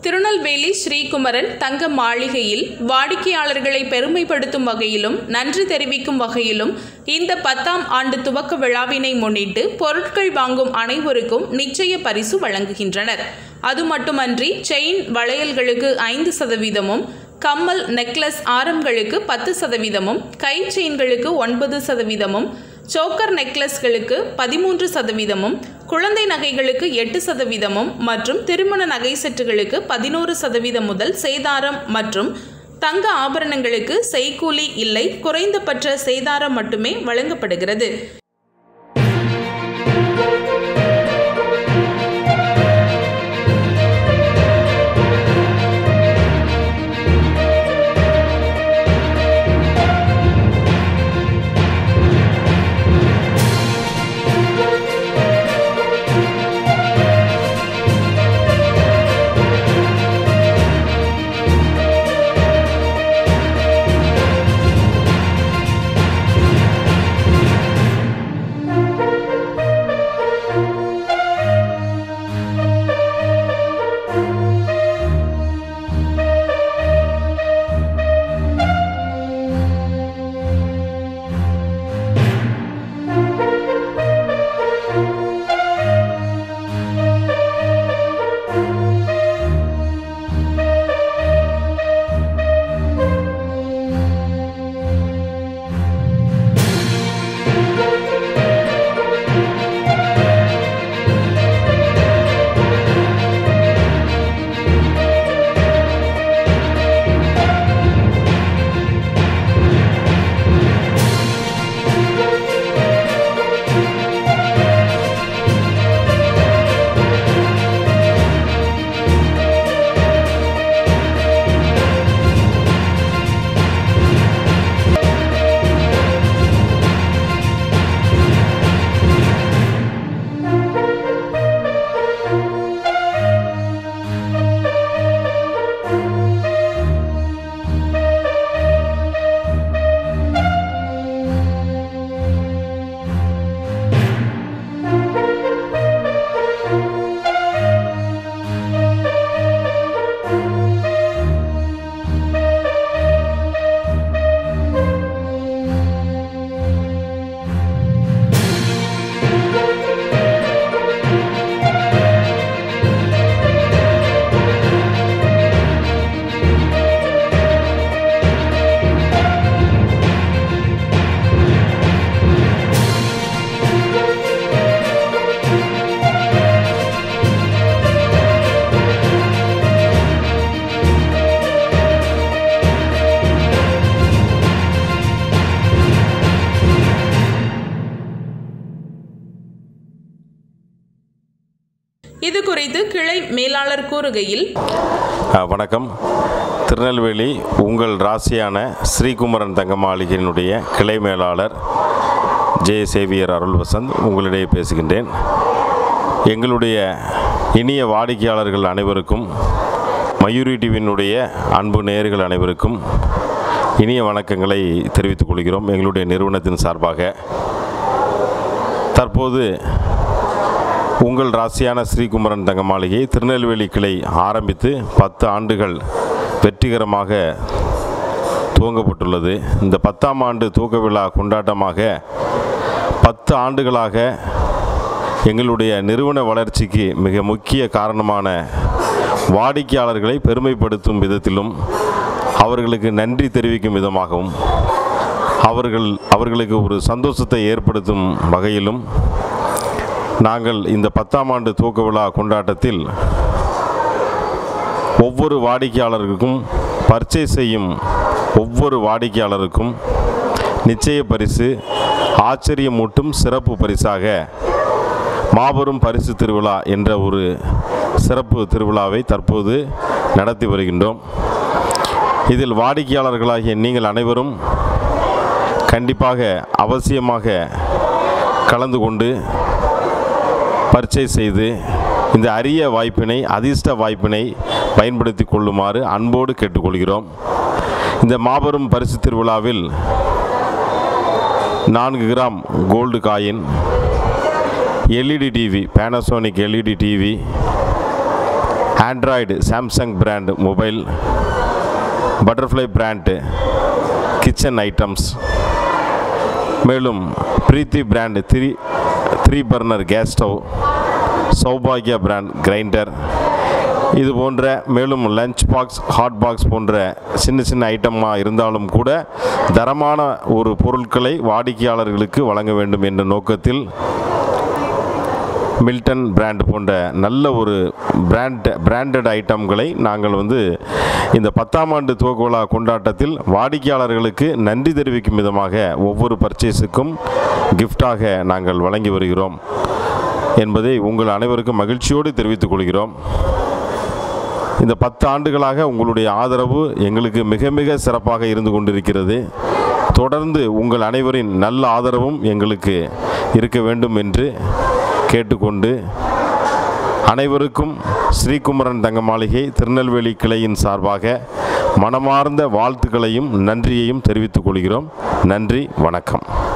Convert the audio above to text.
திருநெல்வேலி ஸ்ரீகுமரன் தங்க மாளிகையில் வாடிக்கையாளர்களை பெருமைப்படுத்தும் வகையிலும் நன்றி தெரிவிக்கும் வகையிலும் இந்த பத்தாம் ஆண்டு துவக்க விழாவினை முன்னிட்டு பொருட்கள் வாங்கும் அனைவருக்கும் நிச்சய பரிசு வழங்குகின்றனர் அது மட்டுமன்றி செயின் வளையல்களுக்கு ஐந்து சதவீதமும் கம்மல் நெக்லஸ் ஆரங்களுக்கு பத்து சதவீதமும் கை செயின்களுக்கு ஒன்பது சதவீதமும் சோக்கர் நெக்லஸ்களுக்கு பதிமூன்று சதவீதமும் குழந்தை நகைகளுக்கு எட்டு சதவீதமும் மற்றும் திருமண நகை செட்டுகளுக்கு பதினோரு சதவீதம் முதல் சேதாரம் மற்றும் தங்க ஆபரணங்களுக்கு செய்கூலி இல்லை குறைந்தபட்ச சேதாரம் மட்டுமே வழங்கப்படுகிறது இது குறித்து கிளை மேலாளர் கூறுகையில் ஆ, வணக்கம் திருநெல்வேலி உங்கள் ராசியான ஸ்ரீகுமரன் தங்க மாளிகையினுடைய கிளை மேலாளர் ஜே சேவியர் அருள் வசந்த் உங்களிடையே பேசுகின்றேன் எங்களுடைய இனிய வாடிக்கையாளர்கள் அனைவருக்கும் மயூரி டிவியினுடைய அன்பு நேயர்கள் அனைவருக்கும் இனிய வணக்கங்களை தெரிவித்துக் கொள்கிறோம் எங்களுடைய நிறுவனத்தின் சார்பாக தற்போது உங்கள் ராசியான ஸ்ரீகுமரன் தங்க மாளிகை திருநெல்வேலி கிளை ஆரம்பித்து பத்து ஆண்டுகள் வெற்றிகரமாக துவங்கப்பட்டுள்ளது இந்த பத்தாம் ஆண்டு துவக்க விழா கொண்டாட்டமாக பத்து ஆண்டுகளாக எங்களுடைய நிறுவன வளர்ச்சிக்கு மிக முக்கிய காரணமான வாடிக்கையாளர்களை பெருமைப்படுத்தும் விதத்திலும் அவர்களுக்கு நன்றி தெரிவிக்கும் விதமாகவும் அவர்கள் அவர்களுக்கு ஒரு சந்தோஷத்தை ஏற்படுத்தும் வகையிலும் நாங்கள் இந்த பத்தாம் ஆண்டு துவக்க விழா கொண்டாட்டத்தில் ஒவ்வொரு வாடிக்கையாளருக்கும் பர்ச்சேஸ் செய்யும் ஒவ்வொரு வாடிக்கையாளருக்கும் நிச்சய பரிசு ஆச்சரியமூட்டும் சிறப்பு பரிசாக மாபெரும் பரிசு திருவிழா என்ற ஒரு சிறப்பு திருவிழாவை தற்போது நடத்தி வருகின்றோம் இதில் வாடிக்கையாளர்களாகிய நீங்கள் அனைவரும் கண்டிப்பாக அவசியமாக கலந்து கொண்டு பர்ச்சேஸ் செய்து இந்த அரிய வாய்ப்பினை அதிர்ஷ்ட வாய்ப்பினை பயன்படுத்தி கொள்ளுமாறு அன்போடு கேட்டுக்கொள்கிறோம் இந்த மாபெரும் பரிசு திருவிழாவில் நான்கு gram gold coin LED TV Panasonic LED TV Android Samsung brand mobile Butterfly brand kitchen items மேலும் Preethi brand three three burner gas stove Sowbaghya brand grinder இது போன்ற மேலும் லஞ்ச் பாக்ஸ் ஹாட் பாக்ஸ் போன்ற சின்ன சின்ன ஐட்டமாக இருந்தாலும் கூட தரமான ஒரு பொருட்களை வாடிக்கையாளர்களுக்கு வழங்க வேண்டும் என்ற நோக்கத்தில் மில்டன் பிராண்ட் போன்ற நல்ல ஒரு பிராண்ட் பிராண்டட் ஐட்டம்களை நாங்கள் வந்து இந்த பத்தாம் ஆண்டு துவக்க விழா கொண்டாட்டத்தில் வாடிக்கையாளர்களுக்கு நன்றி தெரிவிக்கும் விதமாக ஒவ்வொரு பர்ச்சேஸுக்கும் கிஃப்டாக நாங்கள் வழங்கி வருகிறோம் என்பதை உங்கள் அனைவருக்கும் மகிழ்ச்சியோடு தெரிவித்துக் கொள்கிறோம் இந்த பத்து ஆண்டுகளாக உங்களுடைய ஆதரவு எங்களுக்கு மிக மிக சிறப்பாக இருந்து கொண்டிருக்கிறது தொடர்ந்து உங்கள் அனைவரின் நல்ல ஆதரவும் எங்களுக்கு இருக்க வேண்டும் என்று கேட்டுக்கொண்டு அனைவருக்கும் ஸ்ரீகுமரன் தங்க மாளிகை திருநெல்வேலி கிளையின் சார்பாக மனமார்ந்த வாழ்த்துக்களையும் நன்றியையும் தெரிவித்துக் கொள்கிறோம் நன்றி வணக்கம்